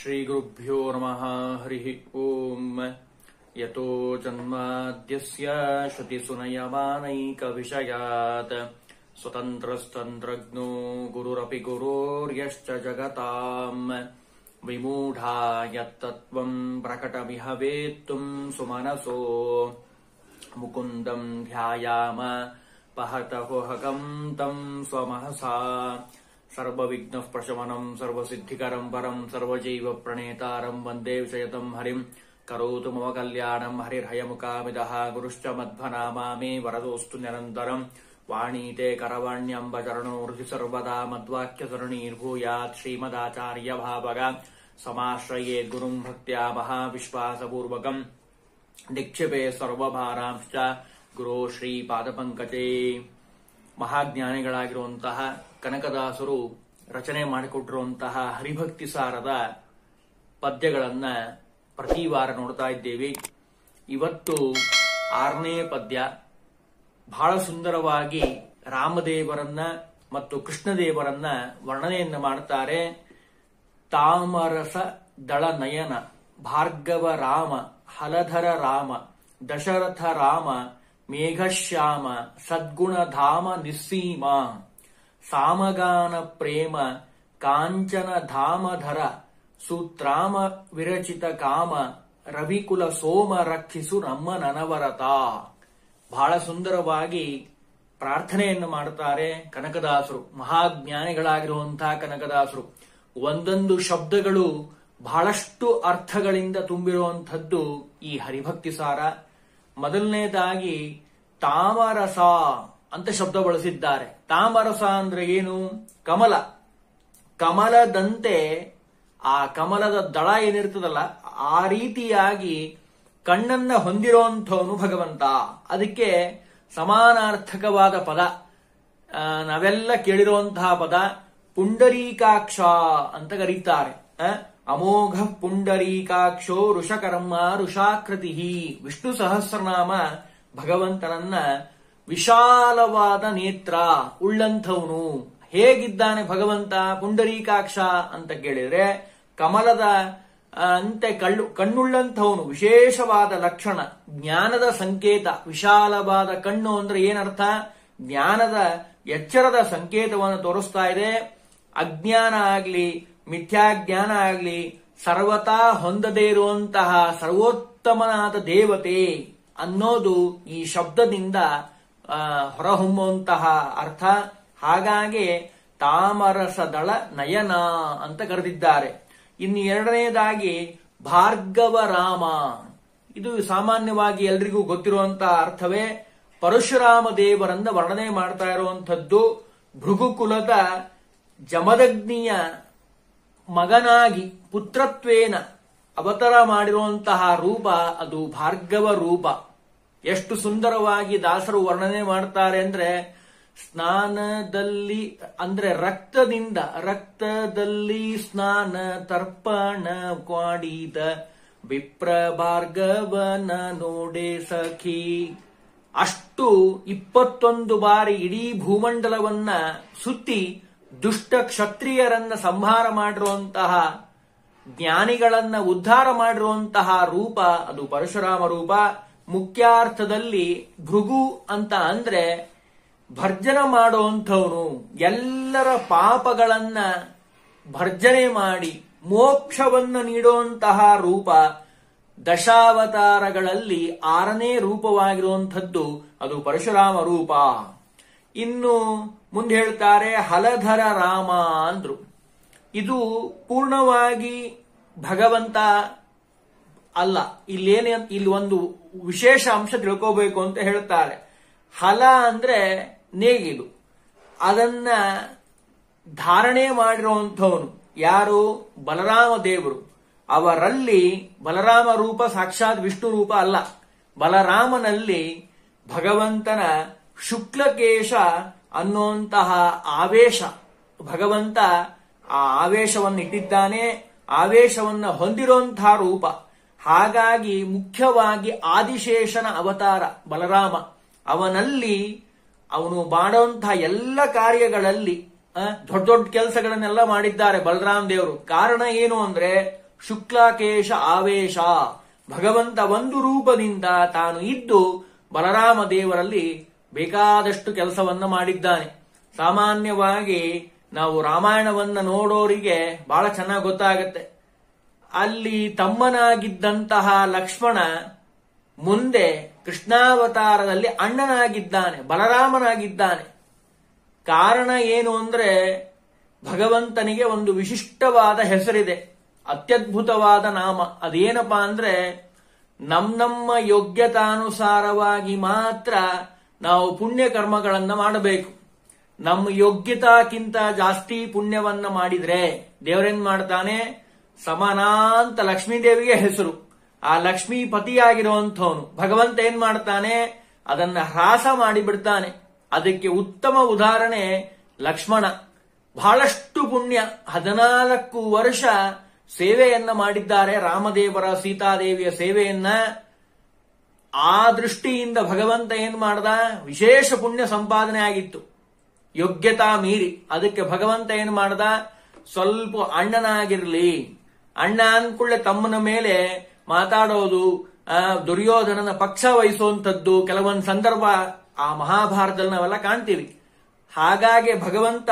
श्रीगुरुभ्यो नमः हरिः ओम् यतो जन्माद्यस्य श्रुतिसुनयमानैकविषयात् स्वतन्त्रस्तन्त्रज्ञो गुरुरपि गुरोर्यश्च जगताम् विमूढा यत्तत्त्वम् प्रकटमिह वेत्तुम् सुमनसो मुकुन्दम् ध्यायाम पहतहुहकम् तम् स्वमहसा सर्वविघ्नः प्रशमनम् सर्वसिद्धिकरम् परम् सर्वजैव प्रणेतारम् वन्दे विषयतम् हरिम् करोतु मम कल्याणम् हरिर्हयमुकामिदः गुरुश्च मध्वनामा मे वरदोऽस्तु निरन्तरम् वाणीते करवाण्यम्ब चरणो हृदि सर्वदा मद्वाक्यसरणीर्भूयात् श्रीमदाचार्यभावग समाश्रयेद्गुरुम् भक्त्या महाविश्वासपूर्वकम् ನಿಕ್ಷೇಪೆ ಸರ್ವಭಾರಾಂಶ ಗುರು ಶ್ರೀ ಪಾದಪಂಕಜೆ ಮಹಾಜ್ಞಾನಿಗಳಾಗಿರುವಂತಹ ಕನಕದಾಸರು ರಚನೆ ಮಾಡಿಕೊಟ್ಟಿರುವಂತಹ ಹರಿಭಕ್ತಿ ಸಾರದ ಪದ್ಯಗಳನ್ನ ಪ್ರತಿ ವಾರ ನೋಡ್ತಾ ಇದ್ದೇವೆ ಇವತ್ತು ಆರನೇ ಪದ್ಯ ಬಹಳ ಸುಂದರವಾಗಿ ರಾಮದೇವರನ್ನ ಮತ್ತು ಕೃಷ್ಣದೇವರನ್ನ ವರ್ಣನೆಯನ್ನ ಮಾಡ್ತಾರೆ ತಾಮರಸ ದಳ ನಯನ ಭಾರ್ಗವ ರಾಮ ಹಲಧರ ರಾಮ ದಶರಥ ರಾಮ ಮೇಘಶ್ಯಾಮ ಸದ್ಗುಣಧಾಮ ನಿಸ್ಸೀಮ ಸಾಮಗಾನ ಪ್ರೇಮ ಕಾಂಚನ ಧಾಮಧರ ಸೂತ್ರಾಮ ವಿರಚಿತ ಕಾಮ ರವಿಕುಲ ಸೋಮ ರಕ್ಷಿಸು ನಮ್ಮ ನನವರತ ಬಹಳ ಸುಂದರವಾಗಿ ಪ್ರಾರ್ಥನೆಯನ್ನು ಮಾಡುತ್ತಾರೆ ಕನಕದಾಸರು ಮಹಾಜ್ಞಾನಿಗಳಾಗಿರುವಂತಹ ಕನಕದಾಸರು ಒಂದೊಂದು ಶಬ್ದಗಳು ಬಹಳಷ್ಟು ಅರ್ಥಗಳಿಂದ ತುಂಬಿರುವಂಥದ್ದು ಈ ಹರಿಭಕ್ತಿ ಸಾರ ಮೊದಲನೇದಾಗಿ ತಾಮರಸ ಅಂತ ಶಬ್ದ ಬಳಸಿದ್ದಾರೆ ತಾಮರಸ ಅಂದ್ರೆ ಏನು ಕಮಲ ಕಮಲದಂತೆ ಆ ಕಮಲದ ದಳ ಏನಿರ್ತದಲ್ಲ ಆ ರೀತಿಯಾಗಿ ಕಣ್ಣನ್ನ ಹೊಂದಿರುವಂಥವನು ಭಗವಂತ ಅದಕ್ಕೆ ಸಮಾನಾರ್ಥಕವಾದ ಪದ ಆ, ನಾವೆಲ್ಲ ಕೇಳಿರುವಂತಹ ಪದ ಪುಂಡರೀಕಾಕ್ಷ ಅಂತ ಕರೀತಾರೆ ಆ, ಅಮೋಘ ಪುಂಡರೀಕಾಕ್ಷೋ ಋಷಕರ್ಮ ಋಷಾಕೃತಿ ವಿಷ್ಣು ಸಹಸ್ರನಾಮ ಭಗವಂತನನ್ನ ವಿಶಾಲವಾದ ನೇತ್ರ ಉಳ್ಳಂಥವನು ಹೇಗಿದ್ದಾನೆ ಭಗವಂತ ಪುಂಡರೀಕಾಕ್ಷ ಅಂತ ಕೇಳಿದ್ರೆ ಕಮಲದ ಆ, ಅಂತೆ ಕಳ್ಳು ಕಣ್ಣುಳ್ಳಂಥವನು ವಿಶೇಷವಾದ ಲಕ್ಷಣ ಜ್ಞಾನದ ಸಂಕೇತ ವಿಶಾಲವಾದ ಕಣ್ಣು ಅಂದ್ರೆ ಏನರ್ಥ ಜ್ಞಾನದ ಎಚ್ಚರದ ಸಂಕೇತವನ್ನು ತೋರಿಸ್ತಾ ಇದೆ ಅಜ್ಞಾನ ಆಗ್ಲಿ ಮಿಥ್ಯಾಜ್ಞಾನ ಆಗ್ಲಿ ಸರ್ವತಾ ಹೊಂದದೇ ಇರುವಂತಹ ಸರ್ವೋತ್ತಮನಾದ ದೇವತೆ ಅನ್ನೋದು ಈ ಶಬ್ದದಿಂದ ಆ, ಹೊರಹೊಮ್ಮುವಂತಹ ಅರ್ಥ ಹಾಗಾಗಿ ತಾಮರಸದಳ ನಯನ ಅಂತ ಕರೆದಿದ್ದಾರೆ ಇನ್ನು ಎರಡನೆಯದಾಗಿ ಭಾರ್ಗವ ರಾಮ ಇದು ಸಾಮಾನ್ಯವಾಗಿ ಎಲ್ರಿಗೂ ಗೊತ್ತಿರುವಂತಹ ಅರ್ಥವೇ ಪರಶುರಾಮ ದೇವರನ್ನ ವರ್ಣನೆ ಮಾಡ್ತಾ ಇರುವಂಥದ್ದು ಭೃಗುಕುಲದ ಜಮದಗ್ನಿಯ ಮಗನಾಗಿ ಪುತ್ರತ್ವೇನ ಅವತಾರ ಮಾಡಿರುವಂತಹ ರೂಪ ಅದು ಭಾರ್ಗವ ರೂಪ ಎಷ್ಟು ಸುಂದರವಾಗಿ ದಾಸರು ವರ್ಣನೆ ಮಾಡ್ತಾರೆ ಅಂದ್ರೆ ಸ್ನಾನದಲ್ಲಿ ಅಂದ್ರೆ ರಕ್ತದಿಂದ ರಕ್ತದಲ್ಲಿ ಸ್ನಾನ ತರ್ಪಣ ಕ್ವಾಡಿದ ವಿಪ್ರ ಭಾರ್ಗವನ ನೋಡೆ ಸಖಿ ಅಷ್ಟು ಇಪ್ಪತ್ತೊಂದು ಬಾರಿ ಇಡೀ ಭೂಮಂಡಲವನ್ನ ಸುತ್ತಿ ದುಷ್ಟ ಕ್ಷತ್ರಿಯರನ್ನ ಸಂಹಾರ ಮಾಡಿರುವಂತಹ ಜ್ಞಾನಿಗಳನ್ನ ಉದ್ಧಾರ ಮಾಡಿರುವಂತಹ ರೂಪ ಅದು ಪರಶುರಾಮ ರೂಪ ಮುಖ್ಯಾರ್ಥದಲ್ಲಿ ಭೃಗು ಅಂತ ಅಂದ್ರೆ ಭರ್ಜನ ಮಾಡುವಂಥವನು ಎಲ್ಲರ ಪಾಪಗಳನ್ನ ಭರ್ಜನೆ ಮಾಡಿ ಮೋಕ್ಷವನ್ನ ನೀಡುವಂತಹ ರೂಪ ದಶಾವತಾರಗಳಲ್ಲಿ ಆರನೇ ರೂಪವಾಗಿರುವಂಥದ್ದು ಅದು ಪರಶುರಾಮ ರೂಪ ಇನ್ನು ಮುಂದೆ ಹೇಳ್ತಾರೆ ಹಲಧರ ರಾಮ ಅಂದ್ರು ಇದು ಪೂರ್ಣವಾಗಿ ಭಗವಂತ ಅಲ್ಲ ಇಲ್ಲೇನೇ ಇಲ್ಲಿ ಒಂದು ವಿಶೇಷ ಅಂಶ ತಿಳ್ಕೋಬೇಕು ಅಂತ ಹೇಳ್ತಾರೆ ಹಲ ಅಂದ್ರೆ ನೇಗಿಲು ಅದನ್ನ ಧಾರಣೆ ಮಾಡಿರುವಂಥವನು ಯಾರು ಬಲರಾಮ ದೇವರು ಅವರಲ್ಲಿ ಬಲರಾಮ ರೂಪ ಸಾಕ್ಷಾತ್ ವಿಷ್ಣು ರೂಪ ಅಲ್ಲ ಬಲರಾಮನಲ್ಲಿ ಭಗವಂತನ ಶುಕ್ಲಕೇಶ ಅನ್ನುವಂತಹ ಆವೇಶ ಭಗವಂತ ಆ ಆವೇಶವನ್ನು ಇಟ್ಟಿದ್ದಾನೆ ಆವೇಶವನ್ನ ಹೊಂದಿರುವಂತಹ ರೂಪ ಹಾಗಾಗಿ ಮುಖ್ಯವಾಗಿ ಆದಿಶೇಷನ ಅವತಾರ ಬಲರಾಮ ಅವನಲ್ಲಿ ಅವನು ಮಾಡುವಂತಹ ಎಲ್ಲ ಕಾರ್ಯಗಳಲ್ಲಿ ಆ, ದೊಡ್ಡ ದೊಡ್ಡ ಕೆಲಸಗಳನ್ನೆಲ್ಲ ಮಾಡಿದ್ದಾರೆ ಬಲರಾಮ್ ದೇವರು ಕಾರಣ ಏನು ಅಂದ್ರೆ ಶುಕ್ಲಾಕೇಶ ಆವೇಶ ಭಗವಂತ ಒಂದು ರೂಪದಿಂದ ತಾನು ಇದ್ದು ಬಲರಾಮ ದೇವರಲ್ಲಿ ಬೇಕಾದಷ್ಟು ಕೆಲಸವನ್ನ ಮಾಡಿದ್ದಾನೆ ಸಾಮಾನ್ಯವಾಗಿ ನಾವು ರಾಮಾಯಣವನ್ನ ನೋಡೋರಿಗೆ ಬಹಳ ಚೆನ್ನಾಗಿ ಗೊತ್ತಾಗತ್ತೆ ಅಲ್ಲಿ ತಮ್ಮನಾಗಿದ್ದಂತಹ ಲಕ್ಷ್ಮಣ ಮುಂದೆ ಕೃಷ್ಣಾವತಾರದಲ್ಲಿ ಅಣ್ಣನಾಗಿದ್ದಾನೆ ಬಲರಾಮನಾಗಿದ್ದಾನೆ ಕಾರಣ ಏನು ಅಂದ್ರೆ ಭಗವಂತನಿಗೆ ಒಂದು ವಿಶಿಷ್ಟವಾದ ಹೆಸರಿದೆ ಅತ್ಯದ್ಭುತವಾದ ನಾಮ ಅದೇನಪ್ಪಾ ಅಂದ್ರೆ ನಮ್ ನಮ್ಮ ಯೋಗ್ಯತಾನುಸಾರವಾಗಿ ಮಾತ್ರ ನಾವು ಪುಣ್ಯ ಕರ್ಮಗಳನ್ನ ಮಾಡಬೇಕು ನಮ್ಮ ಯೋಗ್ಯತಾಕ್ಕಿಂತ ಜಾಸ್ತಿ ಪುಣ್ಯವನ್ನ ಮಾಡಿದ್ರೆ ದೇವರೇನ್ ಮಾಡ್ತಾನೆ ಸಮಾನಾಂತ ಲಕ್ಷ್ಮೀದೇವಿಗೆ ಹೆಸರು ಆ ಲಕ್ಷ್ಮೀ ಪತಿಯಾಗಿರುವಂಥವನು ಭಗವಂತ ಏನ್ ಮಾಡ್ತಾನೆ ಅದನ್ನ ಹ್ರಾಸ ಮಾಡಿಬಿಡ್ತಾನೆ ಅದಕ್ಕೆ ಉತ್ತಮ ಉದಾಹರಣೆ ಲಕ್ಷ್ಮಣ ಬಹಳಷ್ಟು ಪುಣ್ಯ ಹದಿನಾಲ್ಕು ವರ್ಷ ಸೇವೆಯನ್ನ ಮಾಡಿದ್ದಾರೆ ರಾಮದೇವರ ಸೀತಾದೇವಿಯ ಸೇವೆಯನ್ನ ಆ ದೃಷ್ಟಿಯಿಂದ ಭಗವಂತ ಏನ್ ಮಾಡ್ದ ವಿಶೇಷ ಪುಣ್ಯ ಸಂಪಾದನೆ ಆಗಿತ್ತು ಯೋಗ್ಯತಾ ಮೀರಿ ಅದಕ್ಕೆ ಭಗವಂತ ಏನ್ ಮಾಡ್ದ ಸ್ವಲ್ಪ ಅಣ್ಣನಾಗಿರ್ಲಿ ಅಣ್ಣ ಅನ್ಕೊಳ್ಳೆ ತಮ್ಮನ ಮೇಲೆ ಮಾತಾಡೋದು ಆ, ದುರ್ಯೋಧನನ ಪಕ್ಷ ವಹಿಸುವಂತದ್ದು ಕೆಲವೊಂದು ಸಂದರ್ಭ ಆ ಮಹಾಭಾರತದಲ್ಲಿ ನಾವೆಲ್ಲ ಕಾಣ್ತೀವಿ ಹಾಗಾಗಿ ಭಗವಂತ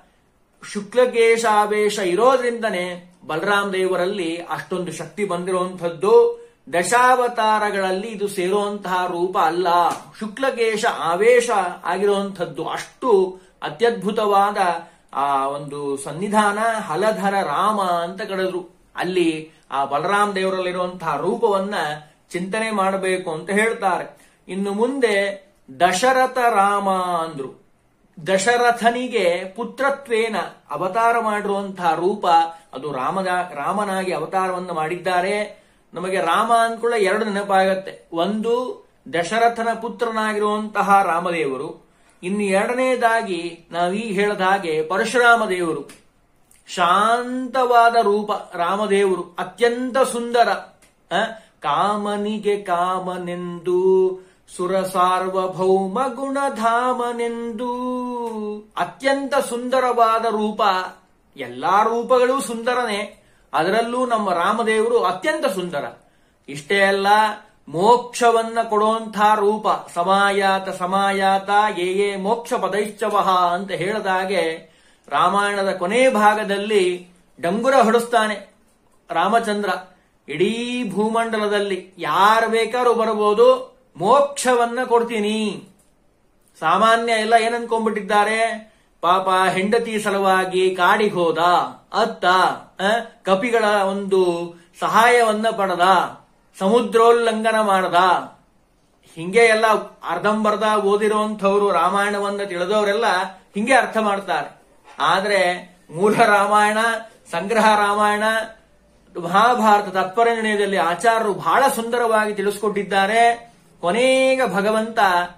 ಶುಕ್ಲಕೇಶಾವೇಶ ಇರೋದ್ರಿಂದನೇ ಬಲರಾಮ ದೇವರಲ್ಲಿ ಅಷ್ಟೊಂದು ಶಕ್ತಿ ಬಂದಿರುವಂತದ್ದು ದಶಾವತಾರಗಳಲ್ಲಿ ಇದು ಸೇರುವಂತಹ ರೂಪ ಅಲ್ಲ ಶುಕ್ಲಕೇಶ ಆವೇಶ ಆಗಿರುವಂತದ್ದು ಅಷ್ಟು ಅತ್ಯದ್ಭುತವಾದ ಆ ಒಂದು ಸನ್ನಿಧಾನ ಹಲಧರ ರಾಮ ಅಂತ ಕರೆದ್ರು ಅಲ್ಲಿ ಆ ಬಲರಾಮ ದೇವರಲ್ಲಿರುವಂತಹ ರೂಪವನ್ನ ಚಿಂತನೆ ಮಾಡಬೇಕು ಅಂತ ಹೇಳ್ತಾರೆ ಇನ್ನು ಮುಂದೆ ದಶರಥ ರಾಮ ಅಂದ್ರು ದಶರಥನಿಗೆ ಪುತ್ರತ್ವೇನ ಅವತಾರ ಮಾಡಿರುವಂತಹ ರೂಪ ಅದು ರಾಮದ ರಾಮನಾಗಿ ಅವತಾರವನ್ನು ಮಾಡಿದ್ದಾರೆ ನಮಗೆ ರಾಮ ಅಂದ್ಕೊಳ್ಳ ಎರಡು ನೆನಪಾಗತ್ತೆ ಒಂದು ದಶರಥನ ಪುತ್ರನಾಗಿರುವಂತಹ ರಾಮದೇವರು ಇನ್ನು ಎರಡನೇದಾಗಿ ನಾವೀಗ ಹೇಳಿದ ಹಾಗೆ ಪರಶುರಾಮ ದೇವರು ಶಾಂತವಾದ ರೂಪ ರಾಮದೇವರು ಅತ್ಯಂತ ಸುಂದರ ಆ, ಕಾಮನಿಗೆ ಕಾಮನೆಂದು ಸುರ ಸಾರ್ವಭೌಮ ಗುಣಧಾಮನೆಂದು ಅತ್ಯಂತ ಸುಂದರವಾದ ರೂಪ ಎಲ್ಲಾ ರೂಪಗಳು ಸುಂದರನೇ ಅದರಲ್ಲೂ ನಮ್ಮ ರಾಮದೇವರು ಅತ್ಯಂತ ಸುಂದರ ಇಷ್ಟೇ ಅಲ್ಲ ಮೋಕ್ಷವನ್ನ ಕೊಡುವಂತಹ ರೂಪ ಸಮಾಯಾತ ಸಮಾಯಾತ ಯೇ ಯೇ ಮೋಕ್ಷ ಪದೈಶ್ಚವಹ ಅಂತ ಹೇಳಿದಾಗೆ ರಾಮಾಯಣದ ಕೊನೆ ಭಾಗದಲ್ಲಿ ಡಂಗುರ ಹೊಡಿಸ್ತಾನೆ ರಾಮಚಂದ್ರ ಇಡೀ ಭೂಮಂಡಲದಲ್ಲಿ ಯಾರು ಬೇಕಾದ್ರೂ ಬರಬಹುದು ಮೋಕ್ಷವನ್ನ ಕೊಡ್ತೀನಿ ಸಾಮಾನ್ಯ ಎಲ್ಲ ಏನ್ ಅನ್ಕೊಂಡ್ಬಿಟ್ಟಿದ್ದಾರೆ ಪಾಪ ಹೆಂಡತಿ ಸಲುವಾಗಿ ಕಾಡಿಗೆ ಹೋದ ಅತ್ತ ಆ, ಕಪಿಗಳ ಒಂದು ಸಹಾಯವನ್ನ ಪಡೆದ ಸಮುದ್ರೋಲ್ಲಂಘನ ಮಾಡದ ಹಿಂಗೆ ಎಲ್ಲ ಅರ್ಧಂಬರ್ಧ ಓದಿರುವಂಥವ್ರು ರಾಮಾಯಣವನ್ನ ತಿಳಿದವರೆಲ್ಲ ಹಿಂಗೆ ಅರ್ಥ ಮಾಡ್ತಾರೆ ಆದ್ರೆ ಮೂಲ ರಾಮಾಯಣ ಸಂಗ್ರಹ ರಾಮಾಯಣ ಮಹಾಭಾರತ ತಾತ್ಪರ್ಯ ನಿರ್ಣಯದಲ್ಲಿ ಆಚಾರ್ಯರು ಬಹಳ ಸುಂದರವಾಗಿ ತಿಳಿಸ್ಕೊಟ್ಟಿದ್ದಾರೆ ಕೊನೆಗ ಭಗವಂತ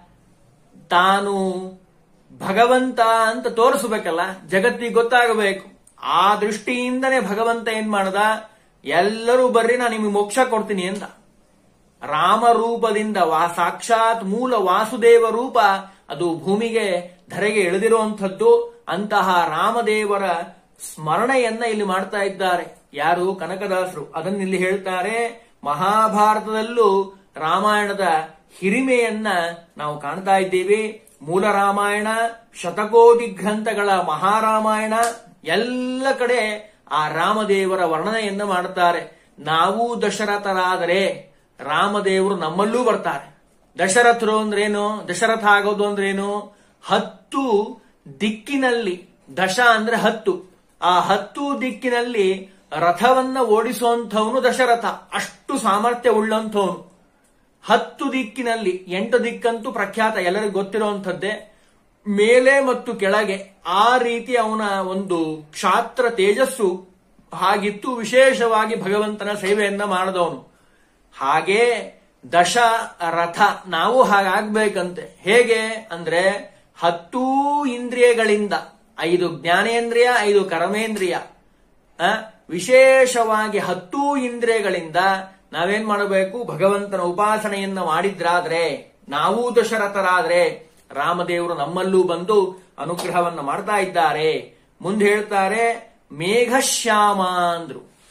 ತಾನು ಭಗವಂತ ಅಂತ ತೋರಿಸಬೇಕಲ್ಲ ಜಗತ್ತಿಗೆ ಗೊತ್ತಾಗಬೇಕು ಆ ದೃಷ್ಟಿಯಿಂದನೇ ಭಗವಂತ ಏನ್ ಮಾಡ್ದ ಎಲ್ಲರೂ ಬರ್ರಿ ನಾನು ನಿಮಗೆ ಮೋಕ್ಷ ಕೊಡ್ತೀನಿ ಅಂತ ರಾಮ ರೂಪದಿಂದ ವಾ ಸಾಕ್ಷಾತ್ ಮೂಲ ವಾಸುದೇವ ರೂಪ ಅದು ಭೂಮಿಗೆ ಧರೆಗೆ ಇಳಿದಿರುವಂಥದ್ದು ಅಂತಹ ರಾಮದೇವರ ಸ್ಮರಣೆಯನ್ನ ಇಲ್ಲಿ ಮಾಡ್ತಾ ಇದ್ದಾರೆ ಯಾರು ಕನಕದಾಸರು ಅದನ್ನ ಇಲ್ಲಿ ಹೇಳ್ತಾರೆ ಮಹಾಭಾರತದಲ್ಲೂ ರಾಮಾಯಣದ ಹಿರಿಮೆಯನ್ನ ನಾವು ಕಾಣ್ತಾ ಇದ್ದೀವಿ ಮೂಲ ರಾಮಾಯಣ ಶತಕೋಟಿ ಗ್ರಂಥಗಳ ಮಹಾರಾಮಾಯಣ ಎಲ್ಲ ಕಡೆ ಆ ರಾಮದೇವರ ವರ್ಣನೆಯನ್ನ ಮಾಡುತ್ತಾರೆ ನಾವು ದಶರಥರಾದರೆ ರಾಮದೇವರು ನಮ್ಮಲ್ಲೂ ಬರ್ತಾರೆ ದಶರಥರು ಅಂದ್ರೇನು ದಶರಥ ಆಗೋದು ಅಂದ್ರೇನು ಹತ್ತು ದಿಕ್ಕಿನಲ್ಲಿ ದಶ ಅಂದ್ರೆ ಹತ್ತು ಆ ಹತ್ತು ದಿಕ್ಕಿನಲ್ಲಿ ರಥವನ್ನ ಓಡಿಸುವಂಥವನು ದಶರಥ ಅಷ್ಟು ಸಾಮರ್ಥ್ಯ ಉಳ್ಳಂಥವನು ಹತ್ತು ದಿಕ್ಕಿನಲ್ಲಿ ಎಂಟು ದಿಕ್ಕಂತೂ ಪ್ರಖ್ಯಾತ ಎಲ್ಲರಿಗೂ ಗೊತ್ತಿರುವಂಥದ್ದೇ ಮೇಲೆ ಮತ್ತು ಕೆಳಗೆ ಆ ರೀತಿ ಅವನ ಒಂದು ಕ್ಷಾತ್ರ ತೇಜಸ್ಸು ಹಾಗಿತ್ತು ವಿಶೇಷವಾಗಿ ಭಗವಂತನ ಸೇವೆಯನ್ನ ಮಾಡಿದವನು ಹಾಗೆ ದಶ ರಥ ನಾವು ಹಾಗಾಗ್ಬೇಕಂತೆ ಹೇಗೆ ಅಂದ್ರೆ ಹತ್ತೂ ಇಂದ್ರಿಯಗಳಿಂದ ಐದು ಜ್ಞಾನೇಂದ್ರಿಯ ಐದು ಕರ್ಮೇಂದ್ರಿಯ ಆ, ವಿಶೇಷವಾಗಿ ಹತ್ತೂ ಇಂದ್ರಿಯಗಳಿಂದ ನಾವೇನ್ ಮಾಡಬೇಕು ಭಗವಂತನ ಉಪಾಸನೆಯನ್ನ ಮಾಡಿದ್ರಾದ್ರೆ ನಾವೂ ದಶರಥರಾದ್ರೆ ರಾಮದೇವರು ನಮ್ಮಲ್ಲೂ ಬಂದು ಅನುಗ್ರಹವನ್ನ ಮಾಡ್ತಾ ಇದ್ದಾರೆ ಮುಂದೆ ಹೇಳ್ತಾರೆ ಮೇಘಶ್ಯಾಮ ಅಂದ್ರು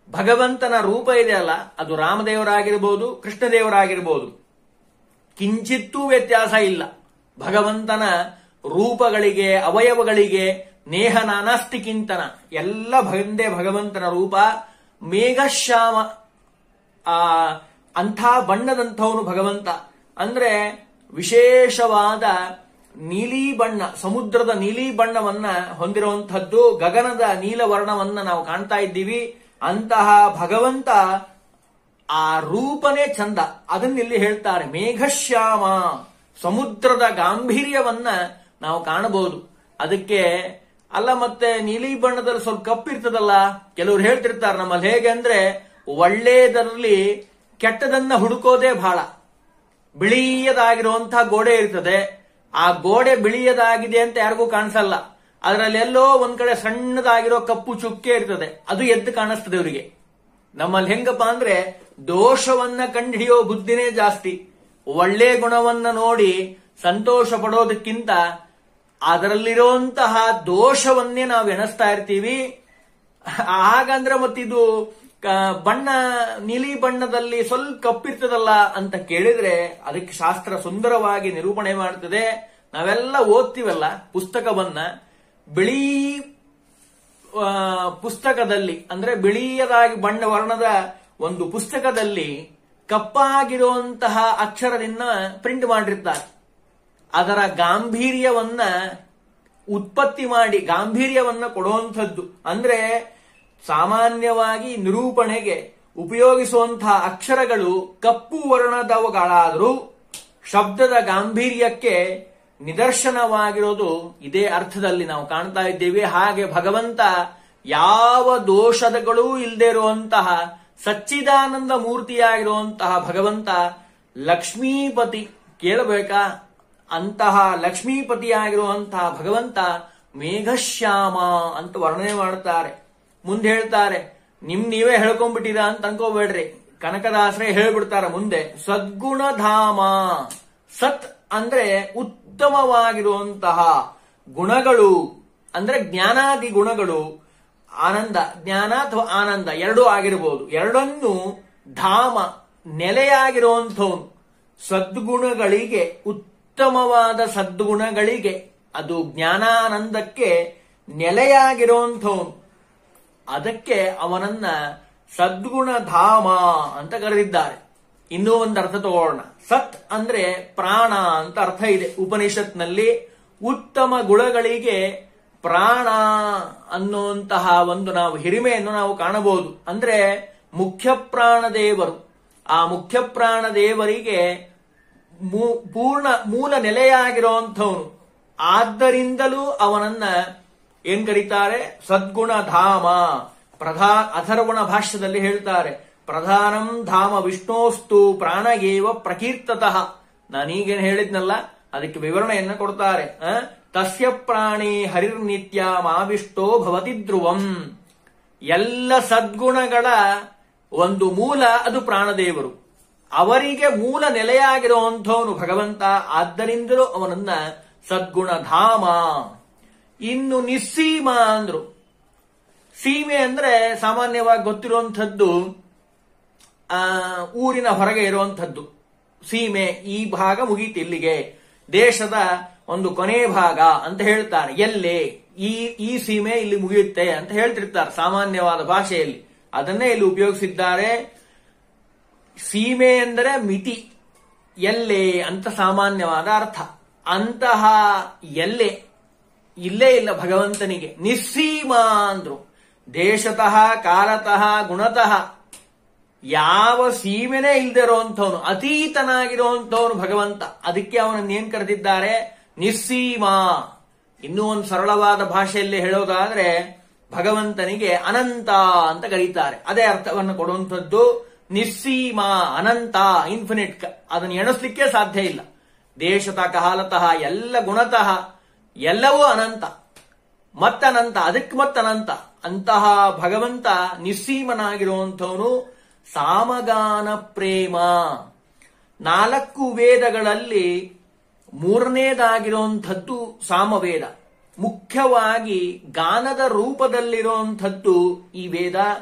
ಭಗವಂತನ ರೂಪ ಇದೆಯಲ್ಲ ಅದು ರಾಮದೇವರಾಗಿರ್ಬೋದು ಕೃಷ್ಣದೇವರಾಗಿರ್ಬೋದು ಕಿಂಚಿತ್ತೂ ವ್ಯತ್ಯಾಸ ಇಲ್ಲ ಭಗವಂತನ ರೂಪಗಳಿಗೆ ಅವಯವಗಳಿಗೆ ನೇಹ ನಾನಾಸ್ತಿಕಿಂತನ ಎಲ್ಲ ಒಂದೇ ಭಗವಂತನ ರೂಪ ಮೇಘಶ್ಯಾಮ ಆ ಅಂಥ ಬಣ್ಣದಂಥವನು ಭಗವಂತ ಅಂದ್ರೆ ವಿಶೇಷವಾದ ನೀಲಿ ಬಣ್ಣ ಸಮುದ್ರದ ನೀಲಿ ಬಣ್ಣವನ್ನ ಹೊಂದಿರುವಂತಹದ್ದು ಗಗನದ ನೀಲವರ್ಣವನ್ನ ನಾವು ಕಾಣ್ತಾ ಇದ್ದೀವಿ ಅಂತಹ ಭಗವಂತ ಆ ರೂಪನೇ ಚಂದ ಅದನ್ನಿಲ್ಲಿ ಹೇಳ್ತಾರೆ ಮೇಘಶ್ಯಾಮ ಸಮುದ್ರದ ಗಾಂಭೀರ್ಯವನ್ನ ನಾವು ಕಾಣಬಹುದು ಅದಕ್ಕೆ ಅಲ್ಲ ಮತ್ತೆ ನೀಲಿ ಬಣ್ಣದಲ್ಲಿ ಸ್ವಲ್ಪ ಕಪ್ಪಿರ್ತದಲ್ಲ ಕೆಲವರು ಹೇಳ್ತಿರ್ತಾರೆ ನಮ್ಮಲ್ಲಿ ಹೇಗೆ ಅಂದ್ರೆ ಒಳ್ಳೆಯದರಲ್ಲಿ ಕೆಟ್ಟದನ್ನ ಹುಡುಕೋದೇ ಬಹಳ ಬಿಳಿಯದಾಗಿರುವಂತಹ ಗೋಡೆ ಇರ್ತದೆ ಆ ಗೋಡೆ ಬಿಳಿಯದಾಗಿದೆ ಅಂತ ಯಾರಿಗೂ ಕಾಣಿಸಲ್ಲ ಅದರಲ್ಲಿ ಎಲ್ಲೋ ಒಂದ್ ಕಡೆ ಸಣ್ಣದಾಗಿರೋ ಕಪ್ಪು ಚುಕ್ಕೆ ಇರ್ತದೆ ಅದು ಎದ್ದು ಕಾಣಿಸ್ತದೆ ಅವರಿಗೆ ನಮ್ಮಲ್ಲಿ ಹೆಂಗಪ್ಪ ಅಂದ್ರೆ ದೋಷವನ್ನ ಕಂಡುಹಿಡಿಯೋ ಬುದ್ಧಿನೇ ಜಾಸ್ತಿ ಒಳ್ಳೆ ಗುಣವನ್ನ ನೋಡಿ ಸಂತೋಷ ಪಡೋದಕ್ಕಿಂತ ಅದರಲ್ಲಿರುವಂತಹ ದೋಷವನ್ನೇ ನಾವು ಎಣಿಸ್ತಾ ಇರ್ತೀವಿ ಹಾಗಂದ್ರೆ ಮತ್ತಿದು ಕ- ಬಣ್ಣ ನೀಲಿ ಬಣ್ಣದಲ್ಲಿ ಸ್ವಲ್ಪ ಕಪ್ಪಿರ್ತದಲ್ಲ ಅಂತ ಕೇಳಿದ್ರೆ ಅದಕ್ಕೆ ಶಾಸ್ತ್ರ ಸುಂದರವಾಗಿ ನಿರೂಪಣೆ ಮಾಡ್ತದೆ ನಾವೆಲ್ಲ ಓದ್ತೀವಲ್ಲ ಪುಸ್ತಕವನ್ನ ಬಿಳಿ ಆ, ಪುಸ್ತಕದಲ್ಲಿ ಅಂದ್ರೆ ಬಿಳಿಯದಾಗಿ ಬಣ್ಣ ವರ್ಣದ ಒಂದು ಪುಸ್ತಕದಲ್ಲಿ ಕಪ್ಪಾಗಿರುವಂತಹ ಅಕ್ಷರದಿಂದ ಪ್ರಿಂಟ್ ಮಾಡಿರ್ತಾರೆ ಅದರ ಗಾಂಭೀರ್ಯವನ್ನ ಉತ್ಪತ್ತಿ ಮಾಡಿ ಗಾಂಭೀರ್ಯವನ್ನ ಕೊಡುವಂಥದ್ದು ಅಂದ್ರೆ ಸಾಮಾನ್ಯವಾಗಿ ನಿರೂಪಣೆಗೆ ಉಪಯೋಗಿಸುವಂತಹ ಅಕ್ಷರಗಳು ಕಪ್ಪು ವರ್ಣದವುಗಳಾದರೂ ಶಬ್ದದ ಗಾಂಭೀರ್ಯಕ್ಕೆ ನಿದರ್ಶನವಾಗಿರೋದು ಇದೇ ಅರ್ಥದಲ್ಲಿ ನಾವು ಕಾಣ್ತಾ ಇದ್ದೇವೆ ಹಾಗೆ ಭಗವಂತ ಯಾವ ದೋಷದಗಳೂ ಇಲ್ಲದೆ ಇರುವಂತಹ ಸಚ್ಚಿದಾನಂದ ಮೂರ್ತಿಯಾಗಿರುವಂತಹ ಭಗವಂತ ಲಕ್ಷ್ಮೀಪತಿ ಕೇಳಬೇಕಾ ಅಂತಹ ಲಕ್ಷ್ಮೀಪತಿಯಾಗಿರುವಂತಹ ಭಗವಂತ ಮೇಘಶ್ಯಾಮ ಅಂತ ವರ್ಣನೆ ಮಾಡುತ್ತಾರೆ ಮುಂದೆ ಹೇಳ್ತಾರೆ ನಿಮ್ ನೀವೇ ಹೇಳ್ಕೊಂಡ್ಬಿಟ್ಟಿರಾ ಅಂತ ಅನ್ಕೋಬೇಡ್ರಿ ಕನಕದಾಸರೇ ಹೇಳ್ಬಿಡ್ತಾರ ಮುಂದೆ ಸದ್ಗುಣಧಾಮ ಸತ್ ಅಂದ್ರೆ ಉತ್ತಮವಾಗಿರುವಂತಹ ಗುಣಗಳು ಅಂದ್ರೆ ಜ್ಞಾನಾದಿ ಗುಣಗಳು ಆನಂದ ಜ್ಞಾನ ಅಥವಾ ಆನಂದ ಎರಡೂ ಆಗಿರಬಹುದು ಎರಡನ್ನು ಧಾಮ ನೆಲೆಯಾಗಿರುವಂಥವನು ಸದ್ಗುಣಗಳಿಗೆ ಉತ್ತಮವಾದ ಸದ್ಗುಣಗಳಿಗೆ ಅದು ಜ್ಞಾನಾನಂದಕ್ಕೆ ನೆಲೆಯಾಗಿರುವಂಥವನು ಅದಕ್ಕೆ ಅವನನ್ನ ಸದ್ಗುಣ ಧಾಮ ಅಂತ ಕರೆದಿದ್ದಾರೆ ಇನ್ನೂ ಒಂದು ಅರ್ಥ ತಗೊಳ್ಳೋಣ ಸತ್ ಅಂದ್ರೆ ಪ್ರಾಣ ಅಂತ ಅರ್ಥ ಇದೆ ಉಪನಿಷತ್ನಲ್ಲಿ ಉತ್ತಮ ಗುಣಗಳಿಗೆ ಪ್ರಾಣ ಅನ್ನುವಂತಹ ಒಂದು ನಾವು ಹಿರಿಮೆಯನ್ನು ನಾವು ಕಾಣಬಹುದು ಅಂದ್ರೆ ಮುಖ್ಯ ಪ್ರಾಣ ದೇವರು ಆ ಮುಖ್ಯ ಪ್ರಾಣ ದೇವರಿಗೆ ಮೂ- ಪೂರ್ಣ ಮೂಲ ನೆಲೆಯಾಗಿರುವಂಥವನು ಆದ್ದರಿಂದಲೂ ಅವನನ್ನ ಏನ್ ಕರೀತಾರೆ ಸದ್ಗುಣ ಧಾಮ ಪ್ರಧಾ ಅಥರ್ವಣ ಭಾಷ್ಯದಲ್ಲಿ ಹೇಳ್ತಾರೆ ಪ್ರಧಾನಂ ಧಾಮ ವಿಷ್ಣೋಸ್ತು ಪ್ರಾಣಗೇವ ಪ್ರಕೀರ್ತತಃ ನಾನೀಗೇನ್ ಹೇಳಿದ್ನಲ್ಲ ಅದಕ್ಕೆ ವಿವರಣೆಯನ್ನ ಕೊಡ್ತಾರೆ ಆ? ತಸ್ಯ ಪ್ರಾಣಿ ಹರಿರ್ನಿತ್ಯ ಮಾವಿಷ್ಟೋ ಭವತಿ ಧ್ರುವಂ ಎಲ್ಲ ಸದ್ಗುಣಗಳ ಒಂದು ಮೂಲ ಅದು ಪ್ರಾಣದೇವರು ಅವರಿಗೆ ಮೂಲ ನೆಲೆಯಾಗಿರುವಂಥವನು ಭಗವಂತ ಆದ್ದರಿಂದಲೂ ಅವನನ್ನ ಸದ್ಗುಣ ಧಾಮ ಇನ್ನು ನಿಸ್ಸೀಮ ಅಂದ್ರು ಸೀಮೆ ಅಂದ್ರೆ ಸಾಮಾನ್ಯವಾಗಿ ಗೊತ್ತಿರುವಂಥದ್ದು ಆ ಊರಿನ ಹೊರಗೆ ಇರುವಂಥದ್ದು ಸೀಮೆ ಈ ಭಾಗ ಮುಗೀತು ಇಲ್ಲಿಗೆ ದೇಶದ ಒಂದು ಕೊನೆ ಭಾಗ ಅಂತ ಹೇಳ್ತಾರೆ ಎಲ್ಲೇ ಈ ಈ ಸೀಮೆ ಇಲ್ಲಿ ಮುಗಿಯುತ್ತೆ ಅಂತ ಹೇಳ್ತಿರ್ತಾರೆ ಸಾಮಾನ್ಯವಾದ ಭಾಷೆಯಲ್ಲಿ ಅದನ್ನೇ ಇಲ್ಲಿ ಉಪಯೋಗಿಸಿದ್ದಾರೆ ಸೀಮೆ ಎಂದರೆ ಮಿತಿ ಎಲ್ಲೆ ಅಂತ ಸಾಮಾನ್ಯವಾದ ಅರ್ಥ ಅಂತಹ ಎಲ್ಲೆ ಇಲ್ಲೇ ಇಲ್ಲ ಭಗವಂತನಿಗೆ ನಿಸ್ಸೀಮ ಅಂದ್ರು ದೇಶತಃ ಕಾಲತಃ ಗುಣತಃ ಯಾವ ಸೀಮೆನೇ ಇಲ್ದೇ ಇರುವಂಥವನು ಅತೀತನಾಗಿರುವಂಥವನು ಭಗವಂತ ಅದಕ್ಕೆ ಅವನನ್ನು ಏನ್ ಕರೆದಿದ್ದಾರೆ ನಿಸ್ಸೀಮ ಇನ್ನೂ ಒಂದು ಸರಳವಾದ ಭಾಷೆಯಲ್ಲಿ ಹೇಳೋದಾದ್ರೆ ಭಗವಂತನಿಗೆ ಅನಂತ ಅಂತ ಕರೀತಾರೆ ಅದೇ ಅರ್ಥವನ್ನು ಕೊಡುವಂಥದ್ದು ನಿಸ್ಸೀಮ ಅನಂತ ಇನ್ಫಿನಿಟ್ ಅದನ್ನು ಎಣಿಸ್ಲಿಕ್ಕೆ ಸಾಧ್ಯ ಇಲ್ಲ ದೇಶತ ಕಾಲತಃ ಎಲ್ಲ ಗುಣತಃ ಎಲ್ಲವೂ ಅನಂತ ಮತ್ತನಂತ ಅದಕ್ಕೆ ಮತ್ತನಂತ ಅಂತಹ ಭಗವಂತ ನಿಸ್ಸೀಮನಾಗಿರುವಂಥವನು ಸಾಮಗಾನ ಪ್ರೇಮ ನಾಲ್ಕು ವೇದಗಳಲ್ಲಿ ಮೂರನೇದಾಗಿರುವಂಥದ್ದು ಸಾಮವೇದ ಮುಖ್ಯವಾಗಿ ಗಾನದ ರೂಪದಲ್ಲಿರುವಂಥದ್ದು ಈ ವೇದ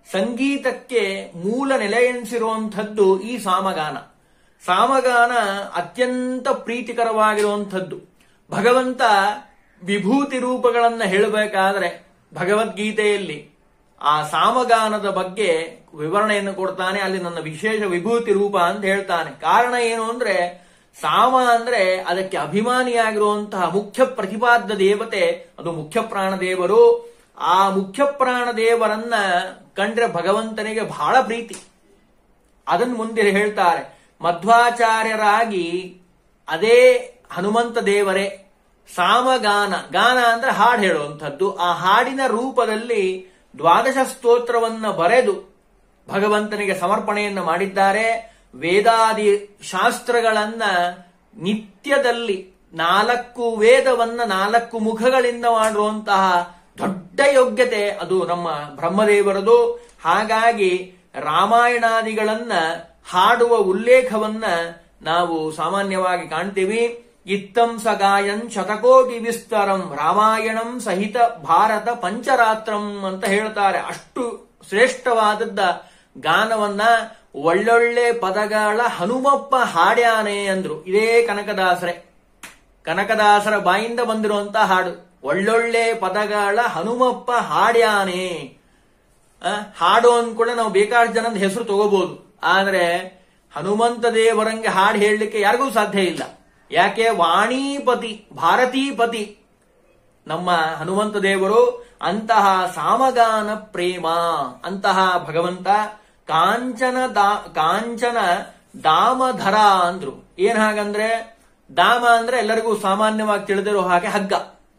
ಸಂಗೀತಕ್ಕೆ ಮೂಲ ನೆಲೆ ಎನಿಸಿರುವಂಥದ್ದು ಈ ಸಾಮಗಾನ ಸಾಮಗಾನ ಅತ್ಯಂತ ಪ್ರೀತಿಕರವಾಗಿರುವಂಥದ್ದು ಭಗವಂತ ವಿಭೂತಿ ರೂಪಗಳನ್ನ ಹೇಳಬೇಕಾದ್ರೆ ಭಗವದ್ಗೀತೆಯಲ್ಲಿ ಆ ಸಾಮಗಾನದ ಬಗ್ಗೆ ವಿವರಣೆಯನ್ನು ಕೊಡ್ತಾನೆ ಅಲ್ಲಿ ನನ್ನ ವಿಶೇಷ ವಿಭೂತಿ ರೂಪ ಅಂತ ಹೇಳ್ತಾನೆ ಕಾರಣ ಏನು ಅಂದ್ರೆ ಸಾಮ ಅಂದ್ರೆ ಅದಕ್ಕೆ ಅಭಿಮಾನಿಯಾಗಿರುವಂತಹ ಮುಖ್ಯ ಪ್ರತಿಪಾದ್ಯ ದೇವತೆ ಅದು ಮುಖ್ಯ ಪ್ರಾಣ ದೇವರು ಆ ಮುಖ್ಯ ಪ್ರಾಣ ದೇವರನ್ನ ಕಂಡ್ರೆ ಭಗವಂತನಿಗೆ ಬಹಳ ಪ್ರೀತಿ ಅದನ್ನು ಮುಂದೆ ಹೇಳ್ತಾರೆ ಮಧ್ವಾಚಾರ್ಯರಾಗಿ ಅದೇ ಹನುಮಂತ ದೇವರೇ ಸಾಮಗಾನ ಗಾನ ಅಂದ್ರೆ ಹಾಡು ಹೇಳುವಂಥದ್ದು ಆ ಹಾಡಿನ ರೂಪದಲ್ಲಿ ದ್ವಾದಶ ಸ್ತೋತ್ರವನ್ನ ಬರೆದು ಭಗವಂತನಿಗೆ ಸಮರ್ಪಣೆಯನ್ನ ಮಾಡಿದ್ದಾರೆ ವೇದಾದಿ ಶಾಸ್ತ್ರಗಳನ್ನ ನಿತ್ಯದಲ್ಲಿ ನಾಲ್ಕು ವೇದವನ್ನ ನಾಲ್ಕು ಮುಖಗಳಿಂದ ಮಾಡುವಂತಹ ದೊಡ್ಡ ಯೋಗ್ಯತೆ ಅದು ನಮ್ಮ ಬ್ರಹ್ಮದೇವರದು ಹಾಗಾಗಿ ರಾಮಾಯಣಾದಿಗಳನ್ನ ಹಾಡುವ ಉಲ್ಲೇಖವನ್ನ ನಾವು ಸಾಮಾನ್ಯವಾಗಿ ಕಾಣ್ತೀವಿ ಇತ್ತಂ ಸಗಾಯನ್ ಶತಕೋಟಿ ವಿಸ್ತರಂ ರಾಮಾಯಣಂ ಸಹಿತ ಭಾರತ ಪಂಚರಾತ್ರಂ ಅಂತ ಹೇಳ್ತಾರೆ ಅಷ್ಟು ಶ್ರೇಷ್ಠವಾದದ್ದ ಗಾನವನ್ನ ಒಳ್ಳೊಳ್ಳೆ ಪದಗಳ ಹನುಮಪ್ಪ ಹಾಡ್ಯಾನೆ ಅಂದ್ರು ಇದೇ ಕನಕದಾಸರೇ ಕನಕದಾಸರ ಬಾಯಿಂದ ಬಂದಿರುವಂತ ಹಾಡು ಒಳ್ಳೊಳ್ಳೆ ಪದಗಳ ಹನುಮಪ್ಪ ಹಾಡ್ಯಾನೆ ಆ, ಹಾಡು ಅಂದ್ಕೂಡ ನಾವು ಬೇಕಾದ ಜನದ ಹೆಸರು ತಗೋಬಹುದು ಆದ್ರೆ ಹನುಮಂತ ದೇವರಂಗೆ ಹಾಡು ಹೇಳಲಿಕ್ಕೆ ಯಾರಿಗೂ ಸಾಧ್ಯ ಇಲ್ಲ ಯಾಕೆ ವಾಣಿಪತಿ ಭಾರತೀಪತಿ ನಮ್ಮ ಹನುಮಂತ ದೇವರು ಅಂತಹ ಸಾಮಗಾನ ಪ್ರೇಮ ಅಂತಹ ಭಗವಂತ ಕಾಂಚನ ದಾ ಕಾಂಚನ ದಾಮಧರ ಅಂದ್ರು ಏನ್ ಹಾಗಂದ್ರೆ ದಾಮ ಅಂದ್ರೆ ಎಲ್ಲರಿಗೂ ಸಾಮಾನ್ಯವಾಗಿ ತಿಳಿದಿರೋ ಹಾಗೆ ಹಗ್ಗ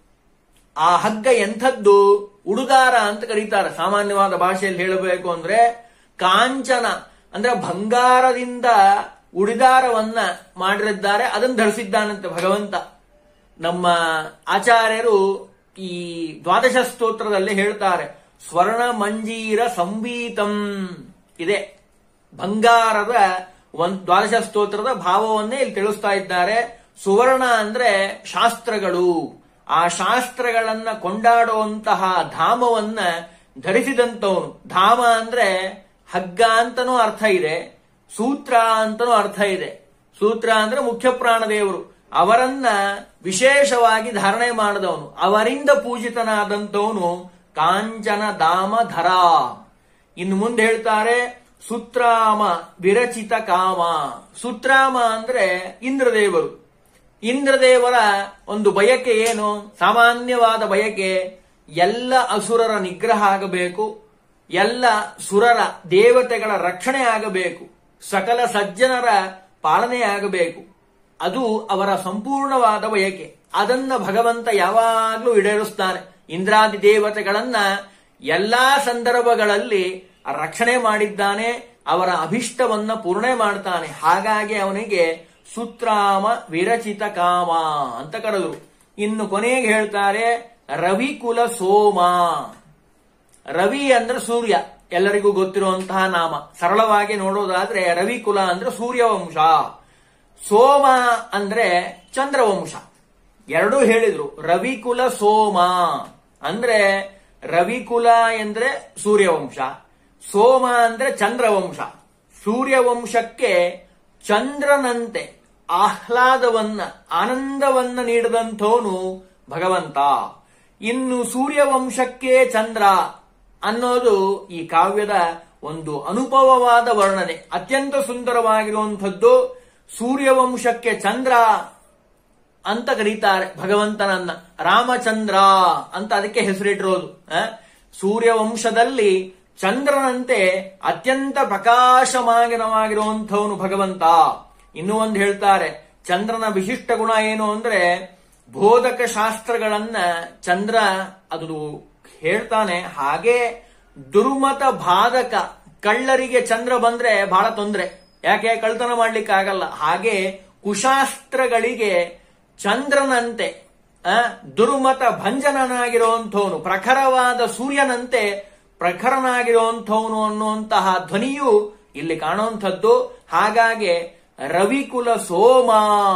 ಆ ಹಗ್ಗ ಎಂಥದ್ದು ಉಡುದಾರ ಅಂತ ಕರೀತಾರೆ ಸಾಮಾನ್ಯವಾದ ಭಾಷೆಯಲ್ಲಿ ಹೇಳಬೇಕು ಅಂದ್ರೆ ಕಾಂಚನ ಅಂದ್ರೆ ಬಂಗಾರದಿಂದ ಉಡಿದಾರವನ್ನ ಮಾಡಿರಿದ್ದಾರೆ ಅದನ್ನು ಧರಿಸಿದ್ದಾನಂತೆ ಭಗವಂತ ನಮ್ಮ ಆಚಾರ್ಯರು ಈ ದ್ವಾದಶ ಸ್ತೋತ್ರದಲ್ಲಿ ಹೇಳ್ತಾರೆ ಸ್ವರ್ಣ ಮಂಜೀರ ಸಂವೀತಂ ಇದೆ ಬಂಗಾರದ ಒಂದ್ ದ್ವಾದಶ ಸ್ತೋತ್ರದ ಭಾವವನ್ನೇ ಇಲ್ಲಿ ತಿಳಿಸ್ತಾ ಇದ್ದಾರೆ ಸುವರ್ಣ ಅಂದ್ರೆ ಶಾಸ್ತ್ರಗಳು ಆ ಶಾಸ್ತ್ರಗಳನ್ನ ಕೊಂಡಾಡುವಂತಹ ಧಾಮವನ್ನ ಧರಿಸಿದಂತವನು ಧಾಮ ಅಂದ್ರೆ ಹಗ್ಗ ಅಂತನೂ ಅರ್ಥ ಇದೆ ಸೂತ್ರ ಅಂತನೂ ಅರ್ಥ ಇದೆ ಸೂತ್ರ ಅಂದ್ರೆ ಮುಖ್ಯ ಪ್ರಾಣದೇವರು ಅವರನ್ನ ವಿಶೇಷವಾಗಿ ಧಾರಣೆ ಮಾಡಿದವನು ಅವರಿಂದ ಪೂಜಿತನಾದಂತವನು ಕಾಂಚನ ಧಾಮಧರ ಇನ್ನು ಮುಂದೆ ಹೇಳ್ತಾರೆ ಸುತ್ರಾಮ ವಿರಚಿತ ಕಾಮ ಸುತ್ರಾಮ ಅಂದ್ರೆ ಇಂದ್ರದೇವರು ಇಂದ್ರದೇವರ ಒಂದು ಬಯಕೆ ಏನು ಸಾಮಾನ್ಯವಾದ ಬಯಕೆ ಎಲ್ಲ ಅಸುರರ ನಿಗ್ರಹ ಆಗಬೇಕು ಎಲ್ಲ ಸುರರ ದೇವತೆಗಳ ರಕ್ಷಣೆ ಆಗಬೇಕು ಸಕಲ ಸಜ್ಜನರ ಪಾಲನೆ ಆಗಬೇಕು ಅದು ಅವರ ಸಂಪೂರ್ಣವಾದ ಬಯಕೆ ಅದನ್ನ ಭಗವಂತ ಯಾವಾಗಲೂ ಈಡೇರಿಸ್ತಾನೆ ಇಂದ್ರಾದಿ ದೇವತೆಗಳನ್ನ ಎಲ್ಲಾ ಸಂದರ್ಭಗಳಲ್ಲಿ ರಕ್ಷಣೆ ಮಾಡಿದ್ದಾನೆ ಅವರ ಅಭಿಷ್ಟವನ್ನ ಪೂರ್ಣೆ ಮಾಡ್ತಾನೆ ಹಾಗಾಗಿ ಅವನಿಗೆ ಸುತ್ರಾಮ ವಿರಚಿತ ಕಾಮ ಅಂತ ಕರೆದರು ಇನ್ನು ಕೊನೆಗೆ ಹೇಳ್ತಾರೆ ರವಿಕುಲ ಸೋಮ ರವಿ ಅಂದ್ರೆ ಸೂರ್ಯ ಎಲ್ಲರಿಗೂ ಗೊತ್ತಿರುವಂತಹ ನಾಮ ಸರಳವಾಗಿ ನೋಡೋದಾದ್ರೆ ರವಿಕುಲ ಅಂದ್ರೆ ಸೂರ್ಯವಂಶ ಸೋಮ ಅಂದ್ರೆ ಚಂದ್ರವಂಶ ಎರಡೂ ಹೇಳಿದ್ರು ರವಿಕುಲ ಸೋಮ ಅಂದ್ರೆ ರವಿಕುಲ ಎಂದ್ರೆ ಸೂರ್ಯವಂಶ ಸೋಮ ಅಂದ್ರೆ ಚಂದ್ರವಂಶ ಸೂರ್ಯವಂಶಕ್ಕೆ ಚಂದ್ರನಂತೆ ಆಹ್ಲಾದವನ್ನ ಆನಂದವನ್ನ ನೀಡಿದಂಥವನು ಭಗವಂತ ಇನ್ನು ಸೂರ್ಯವಂಶಕ್ಕೆ ಚಂದ್ರ ಅನ್ನೋದು ಈ ಕಾವ್ಯದ ಒಂದು ಅನುಭವವಾದ ವರ್ಣನೆ ಅತ್ಯಂತ ಸುಂದರವಾಗಿರುವಂಥದ್ದು ಸೂರ್ಯವಂಶಕ್ಕೆ ಚಂದ್ರ ಅಂತ ಕರೀತಾರೆ ಭಗವಂತನನ್ನ ರಾಮಚಂದ್ರ ಅಂತ ಅದಕ್ಕೆ ಹೆಸರಿಟ್ಟಿರೋದು ಆ? ಸೂರ್ಯವಂಶದಲ್ಲಿ ಚಂದ್ರನಂತೆ ಅತ್ಯಂತ ಪ್ರಕಾಶಮಾನವಾಗಿರುವಂಥವನು ಭಗವಂತ ಇನ್ನೂ ಒಂದು ಹೇಳ್ತಾರೆ ಚಂದ್ರನ ವಿಶಿಷ್ಟ ಗುಣ ಏನು ಅಂದ್ರೆ ಬೋಧಕ ಶಾಸ್ತ್ರಗಳನ್ನ ಚಂದ್ರ ಅದು ಹೇಳ್ತಾನೆ ಹಾಗೆ ದುರ್ಮತ ಬಾಧಕ ಕಳ್ಳರಿಗೆ ಚಂದ್ರ ಬಂದ್ರೆ ಬಹಳ ತೊಂದ್ರೆ ಯಾಕೆ ಕಳ್ತನ ಮಾಡ್ಲಿಕ್ಕೆ ಆಗಲ್ಲ ಹಾಗೆ ಕುಶಾಸ್ತ್ರಗಳಿಗೆ ಚಂದ್ರನಂತೆ ಆ, ದುರ್ಮತ ಭಂಜನನಾಗಿರುವಂಥವನು ಪ್ರಖರವಾದ ಸೂರ್ಯನಂತೆ ಪ್ರಖರನಾಗಿರುವಂಥವನು ಅನ್ನುವಂತಹ ಧ್ವನಿಯು ಇಲ್ಲಿ ಕಾಣುವಂಥದ್ದು ಹಾಗಾಗಿ ರವಿಕುಲ ಸೋಮ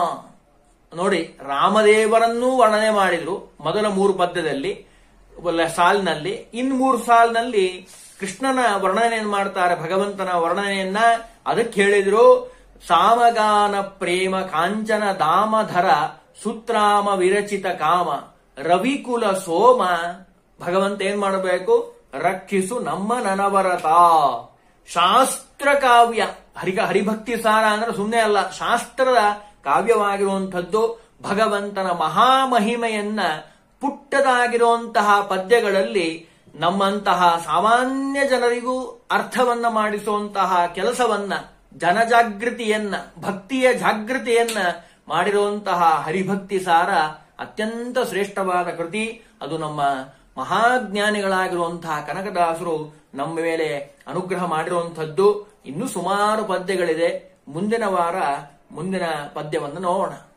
ನೋಡಿ ರಾಮದೇವರನ್ನೂ ವರ್ಣನೆ ಮಾಡಿದ್ರು ಮೊದಲ ಮೂರು ಪದ್ಯದಲ್ಲಿ ಒಳ್ಳೆ ಸಾಲಿನಲ್ಲಿ ಇನ್ ಮೂರು ಸಾಲಿನಲ್ಲಿ ಕೃಷ್ಣನ ವರ್ಣನೆಯನ್ನು ಮಾಡ್ತಾರೆ ಭಗವಂತನ ವರ್ಣನೆಯನ್ನ ಅದಕ್ಕೆ ಹೇಳಿದ್ರು ಸಾಮಗಾನ ಪ್ರೇಮ ಕಾಂಚನ ದಾಮಧರ ಸುತ್ರಾಮ ವಿರಚಿತ ಕಾಮ ರವಿಕುಲ ಸೋಮ ಭಗವಂತ ಏನ್ ಮಾಡಬೇಕು ರಕ್ಷಿಸು ನಮ್ಮ ನನವರತ ಶಾಸ್ತ್ರ ಕಾವ್ಯ ಹರಿಕ ಹರಿಭಕ್ತಿ ಸಾರ ಅಂದ್ರೆ ಸುಮ್ಮನೆ ಅಲ್ಲ ಶಾಸ್ತ್ರದ ಕಾವ್ಯವಾಗಿರುವಂಥದ್ದು ಭಗವಂತನ ಮಹಾಮಹಿಮೆಯನ್ನ ಪುಟ್ಟದಾಗಿರುವಂತಹ ಪದ್ಯಗಳಲ್ಲಿ ನಮ್ಮಂತಹ ಸಾಮಾನ್ಯ ಜನರಿಗೂ ಅರ್ಥವನ್ನ ಮಾಡಿಸುವಂತಹ ಕೆಲಸವನ್ನ ಜನಜಾಗೃತಿಯನ್ನ ಭಕ್ತಿಯ ಜಾಗೃತಿಯನ್ನ ಮಾಡಿರುವಂತಹ ಹರಿಭಕ್ತಿ ಸಾರ ಅತ್ಯಂತ ಶ್ರೇಷ್ಠವಾದ ಕೃತಿ ಅದು ನಮ್ಮ ಮಹಾಜ್ಞಾನಿಗಳಾಗಿರುವಂತಹ ಕನಕದಾಸರು ನಮ್ಮ ಮೇಲೆ ಅನುಗ್ರಹ ಮಾಡಿರುವಂಥದ್ದು ಇನ್ನೂ ಸುಮಾರು ಪದ್ಯಗಳಿದೆ ಮುಂದಿನ ವಾರ ಮುಂದಿನ ಪದ್ಯವನ್ನು ನೋಡೋಣ